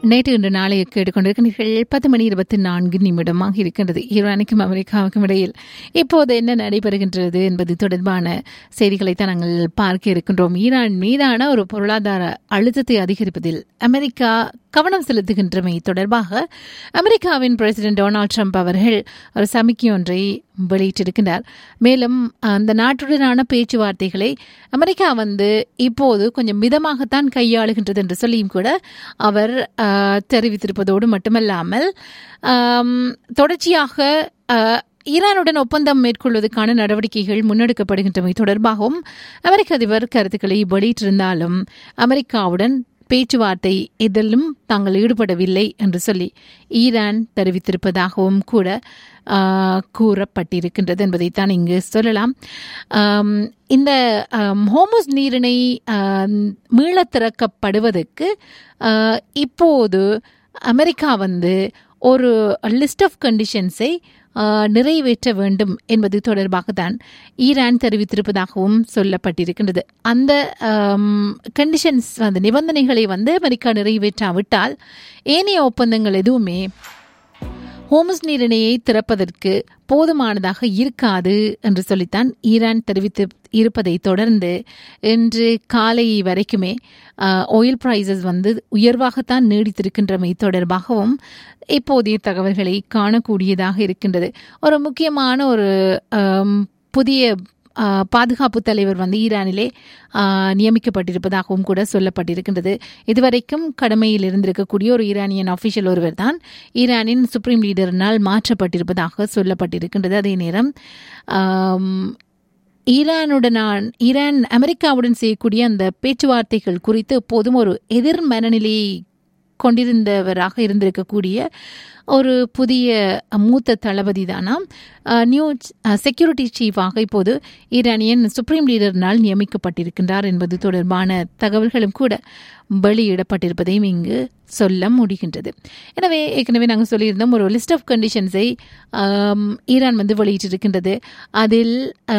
நேற்று இன்று நாளை கேட்டுக்கொண்டிருக்கிறீர்கள் பத்து மணி இருபத்தி நான்கு நிமிடமாக இருக்கின்றது ஈரானுக்கும் அமெரிக்காவுக்கும் இடையில் இப்போது என்ன நடைபெறுகின்றது என்பது தொடர்பான செய்திகளை தான் நாங்கள் பார்க்க இருக்கின்றோம் ஈரான் மீதான ஒரு பொருளாதார அழுத்தத்தை அதிகரிப்பதில் அமெரிக்கா கவனம் செலுத்துகின்றமை தொடர்பாக அமெரிக்காவின் பிரசிடென்ட் டொனால்ட் ட்ரம்ப் அவர்கள் ஒரு சமிக்கை ஒன்றை வெளியிட்டிருக்கிறார் மேலும் அந்த நாட்டுடனான பேச்சுவார்த்தைகளை அமெரிக்கா வந்து இப்போது கொஞ்சம் மிதமாகத்தான் கையாளுகின்றது என்று சொல்லியும் கூட அவர் தெரிவித்திருப்பதோடு மட்டுமல்லாமல் தொடர்ச்சியாக ஈரானுடன் ஒப்பந்தம் மேற்கொள்வதற்கான நடவடிக்கைகள் முன்னெடுக்கப்படுகின்றமை தொடர்பாகவும் அமெரிக்க அதிபர் கருத்துக்களை வெளியிட்டிருந்தாலும் அமெரிக்காவுடன் பேச்சுவார்த்தை இதிலும் தாங்கள் ஈடுபடவில்லை என்று சொல்லி ஈரான் தெரிவித்திருப்பதாகவும் கூட கூறப்பட்டிருக்கின்றது என்பதைத்தான் இங்கு சொல்லலாம் இந்த ஹோமோஸ் நீரிணை மீள திறக்கப்படுவதற்கு இப்போது அமெரிக்கா வந்து ஒரு லிஸ்ட் ஆஃப் கண்டிஷன்ஸை நிறைவேற்ற வேண்டும் என்பது தொடர்பாக தான் ஈரான் தெரிவித்திருப்பதாகவும் சொல்லப்பட்டிருக்கின்றது அந்த கண்டிஷன்ஸ் அந்த நிபந்தனைகளை வந்து அமெரிக்கா நிறைவேற்றாவிட்டால் ஏனைய ஒப்பந்தங்கள் எதுவுமே ஹோமஸ் நீரிணையை திறப்பதற்கு போதுமானதாக இருக்காது என்று சொல்லித்தான் ஈரான் தெரிவித்து இருப்பதை தொடர்ந்து இன்று காலை வரைக்குமே ஆயில் ப்ரைசஸ் வந்து உயர்வாகத்தான் நீடித்திருக்கின்றமை தொடர்பாகவும் இப்போதைய தகவல்களை காணக்கூடியதாக இருக்கின்றது ஒரு முக்கியமான ஒரு புதிய பாதுகாப்பு தலைவர் வந்து ஈரானிலே நியமிக்கப்பட்டிருப்பதாகவும் கூட சொல்லப்பட்டிருக்கின்றது இதுவரைக்கும் கடமையில் இருந்திருக்கக்கூடிய ஒரு ஈரானியன் அஃபிஷியல் ஒருவர் தான் ஈரானின் சுப்ரீம் லீடரினால் மாற்றப்பட்டிருப்பதாக சொல்லப்பட்டிருக்கின்றது அதே நேரம் ஈரானுடனான் ஈரான் அமெரிக்காவுடன் செய்யக்கூடிய அந்த பேச்சுவார்த்தைகள் குறித்து எப்போதும் ஒரு எதிர் மனநிலையை கொண்டிருந்தவராக இருந்திருக்கக்கூடிய ஒரு புதிய மூத்த தளபதி தானாம் நியூ செக்யூரிட்டி சீஃபாக இப்போது ஈரானியன் சுப்ரீம் லீடர்னால் நியமிக்கப்பட்டிருக்கின்றார் என்பது தொடர்பான தகவல்களும் கூட வெளியிடப்பட்டிருப்பதையும் இங்கு சொல்ல முடிகின்றது எனவே ஏற்கனவே நாங்கள் சொல்லியிருந்தோம் ஒரு லிஸ்ட் ஆஃப் கண்டிஷன்ஸை ஈரான் வந்து வெளியிட்டிருக்கின்றது அதில்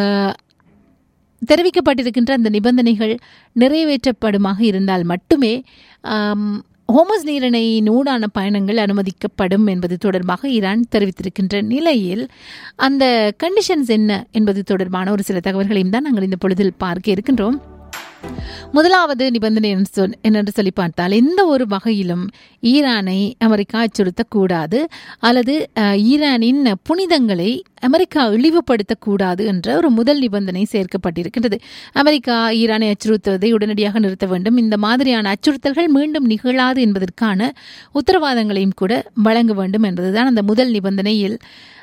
தெரிவிக்கப்பட்டிருக்கின்ற அந்த நிபந்தனைகள் நிறைவேற்றப்படுமாக இருந்தால் மட்டுமே ஹோமஸ் நீரிணையின் ஊடான பயணங்கள் அனுமதிக்கப்படும் என்பது தொடர்பாக ஈரான் தெரிவித்திருக்கின்ற நிலையில் அந்த கண்டிஷன்ஸ் என்ன என்பது தொடர்பான ஒரு சில தகவல்களையும் தான் நாங்கள் இந்த பொழுதில் பார்க்க இருக்கின்றோம் முதலாவது நிபந்தனை என்னென்று சொல்லி பார்த்தால் எந்த ஒரு வகையிலும் ஈரானை அமெரிக்கா அச்சுறுத்தக்கூடாது அல்லது ஈரானின் புனிதங்களை அமெரிக்கா இழிவுபடுத்தக்கூடாது என்ற ஒரு முதல் நிபந்தனை சேர்க்கப்பட்டிருக்கின்றது அமெரிக்கா ஈரானை அச்சுறுத்துவதை உடனடியாக நிறுத்த வேண்டும் இந்த மாதிரியான அச்சுறுத்தல்கள் மீண்டும் நிகழாது என்பதற்கான உத்தரவாதங்களையும் கூட வழங்க வேண்டும் என்பதுதான் அந்த முதல் நிபந்தனையில்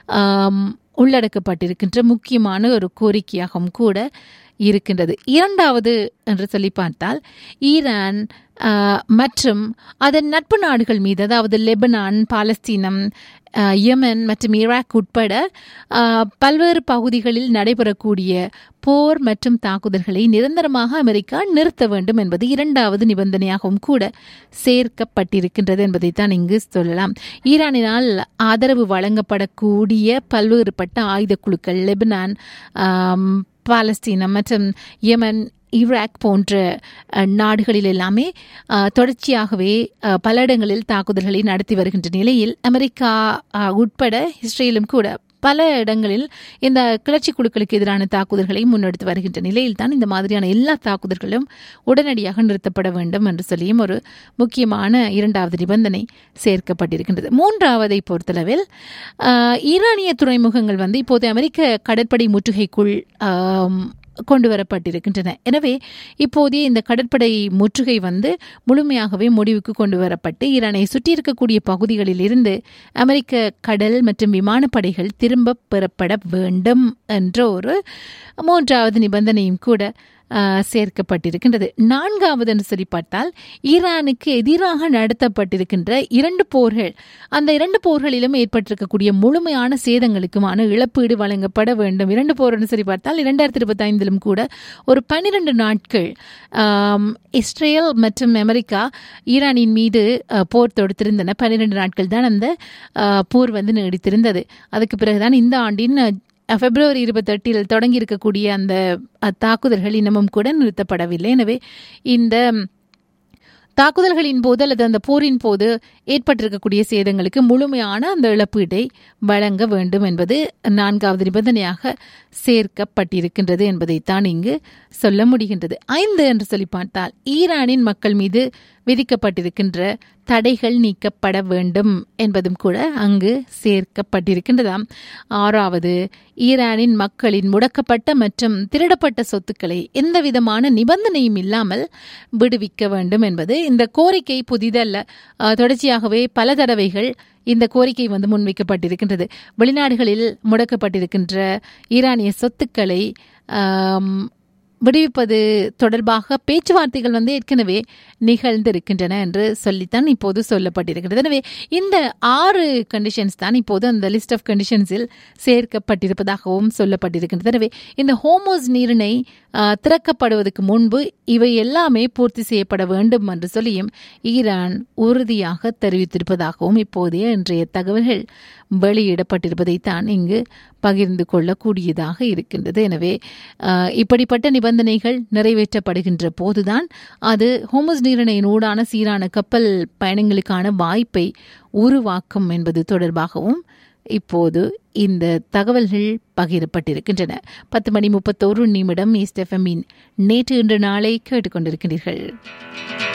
உள்ளடக்கப்பட்டிருக்கின்ற முக்கியமான ஒரு கோரிக்கையாகவும் கூட இருக்கின்றது இரண்டாவது என்று சொல்லி பார்த்தால் ஈரான் மற்றும் அதன் நட்பு நாடுகள் மீது அதாவது லெபனான் பாலஸ்தீனம் யமன் மற்றும் ஈராக் உட்பட பல்வேறு பகுதிகளில் நடைபெறக்கூடிய போர் மற்றும் தாக்குதல்களை நிரந்தரமாக அமெரிக்கா நிறுத்த வேண்டும் என்பது இரண்டாவது நிபந்தனையாகவும் கூட சேர்க்கப்பட்டிருக்கின்றது என்பதைத்தான் இங்கு சொல்லலாம் ஈரானினால் ஆதரவு வழங்கப்படக்கூடிய பல்வேறுபட்ட ஆயுத குழுக்கள் லெபனான் பாலஸ்தீனம் மற்றும் யமன் ஈராக் போன்ற நாடுகளில் எல்லாமே தொடர்ச்சியாகவே பல இடங்களில் தாக்குதல்களை நடத்தி வருகின்ற நிலையில் அமெரிக்கா உட்பட இஸ்ரேலும் கூட பல இடங்களில் இந்த கிளர்ச்சி குழுக்களுக்கு எதிரான தாக்குதல்களை முன்னெடுத்து வருகின்ற நிலையில் தான் இந்த மாதிரியான எல்லா தாக்குதல்களும் உடனடியாக நிறுத்தப்பட வேண்டும் என்று சொல்லியும் ஒரு முக்கியமான இரண்டாவது நிபந்தனை சேர்க்கப்பட்டிருக்கின்றது மூன்றாவதை பொறுத்தளவில் ஈரானிய துறைமுகங்கள் வந்து இப்போது அமெரிக்க கடற்படை முற்றுகைக்குள் கொண்டு வரப்பட்டிருக்கின்றன எனவே இப்போதைய இந்த கடற்படை முற்றுகை வந்து முழுமையாகவே முடிவுக்கு கொண்டு வரப்பட்டு ஈரானை சுற்றி இருக்கக்கூடிய பகுதிகளில் இருந்து அமெரிக்க கடல் மற்றும் விமானப்படைகள் திரும்ப பெறப்பட வேண்டும் என்ற ஒரு மூன்றாவது நிபந்தனையும் கூட சேர்க்கப்பட்டிருக்கின்றது நான்காவது என்று சொல்லி பார்த்தால் ஈரானுக்கு எதிராக நடத்தப்பட்டிருக்கின்ற இரண்டு போர்கள் அந்த இரண்டு போர்களிலும் ஏற்பட்டிருக்கக்கூடிய முழுமையான சேதங்களுக்குமான இழப்பீடு வழங்கப்பட வேண்டும் இரண்டு போர் என்று சொல்லி பார்த்தால் இரண்டாயிரத்தி இருபத்தி ஐந்திலும் கூட ஒரு பன்னிரண்டு நாட்கள் இஸ்ரேல் மற்றும் அமெரிக்கா ஈரானின் மீது போர் தொடுத்திருந்தன பன்னிரண்டு நாட்கள் தான் அந்த போர் வந்து நீடித்திருந்தது அதுக்கு பிறகுதான் இந்த ஆண்டின் பிப்ரவரி இருபத்தெட்டில் தொடங்கி இருக்கக்கூடிய அந்த தாக்குதல்கள் இன்னமும் கூட நிறுத்தப்படவில்லை எனவே இந்த தாக்குதல்களின் போது அல்லது அந்த போரின் போது ஏற்பட்டிருக்கக்கூடிய சேதங்களுக்கு முழுமையான அந்த இழப்பீட்டை வழங்க வேண்டும் என்பது நான்காவது நிபந்தனையாக சேர்க்கப்பட்டிருக்கின்றது என்பதைத்தான் இங்கு சொல்ல முடிகின்றது ஐந்து என்று சொல்லி பார்த்தால் ஈரானின் மக்கள் மீது விதிக்கப்பட்டிருக்கின்ற தடைகள் நீக்கப்பட வேண்டும் என்பதும் கூட அங்கு சேர்க்கப்பட்டிருக்கின்றதாம் ஆறாவது ஈரானின் மக்களின் முடக்கப்பட்ட மற்றும் திருடப்பட்ட சொத்துக்களை எந்த விதமான நிபந்தனையும் இல்லாமல் விடுவிக்க வேண்டும் என்பது இந்த கோரிக்கை புதிதல்ல தொடர்ச்சியாகவே பல தடவைகள் இந்த கோரிக்கை வந்து முன்வைக்கப்பட்டிருக்கின்றது வெளிநாடுகளில் முடக்கப்பட்டிருக்கின்ற ஈரானிய சொத்துக்களை விடுவிப்பது தொடர்பாக பேச்சுவார்த்தைகள் வந்து ஏற்கனவே நிகழ்ந்திருக்கின்றன என்று சொல்லித்தான் இப்போது சொல்லப்பட்டிருக்கிறது எனவே இந்த ஆறு கண்டிஷன்ஸ் தான் இப்போது அந்த லிஸ்ட் ஆஃப் கண்டிஷன்ஸில் சேர்க்கப்பட்டிருப்பதாகவும் சொல்லப்பட்டிருக்கின்றது எனவே இந்த ஹோமோஸ் நீரிணை திறக்கப்படுவதற்கு முன்பு இவை எல்லாமே பூர்த்தி செய்யப்பட வேண்டும் என்று சொல்லியும் ஈரான் உறுதியாக தெரிவித்திருப்பதாகவும் இப்போதைய இன்றைய தகவல்கள் வெளியிடப்பட்டிருப்பதைத்தான் இங்கு பகிர்ந்து கொள்ளக்கூடியதாக இருக்கின்றது எனவே இப்படிப்பட்ட நிபந்தனைகள் நிறைவேற்றப்படுகின்ற போதுதான் அது ஹோமஸ் நீரிணையின் ஊடான சீரான கப்பல் பயணங்களுக்கான வாய்ப்பை உருவாக்கும் என்பது தொடர்பாகவும் இப்போது இந்த தகவல்கள் பகிரப்பட்டிருக்கின்றன பத்து மணி முப்பத்தோரு நிமிடம் ஈஸ்ட் எஃப்எம்மின் நேற்று இன்று நாளை கேட்டுக்கொண்டிருக்கிறீர்கள்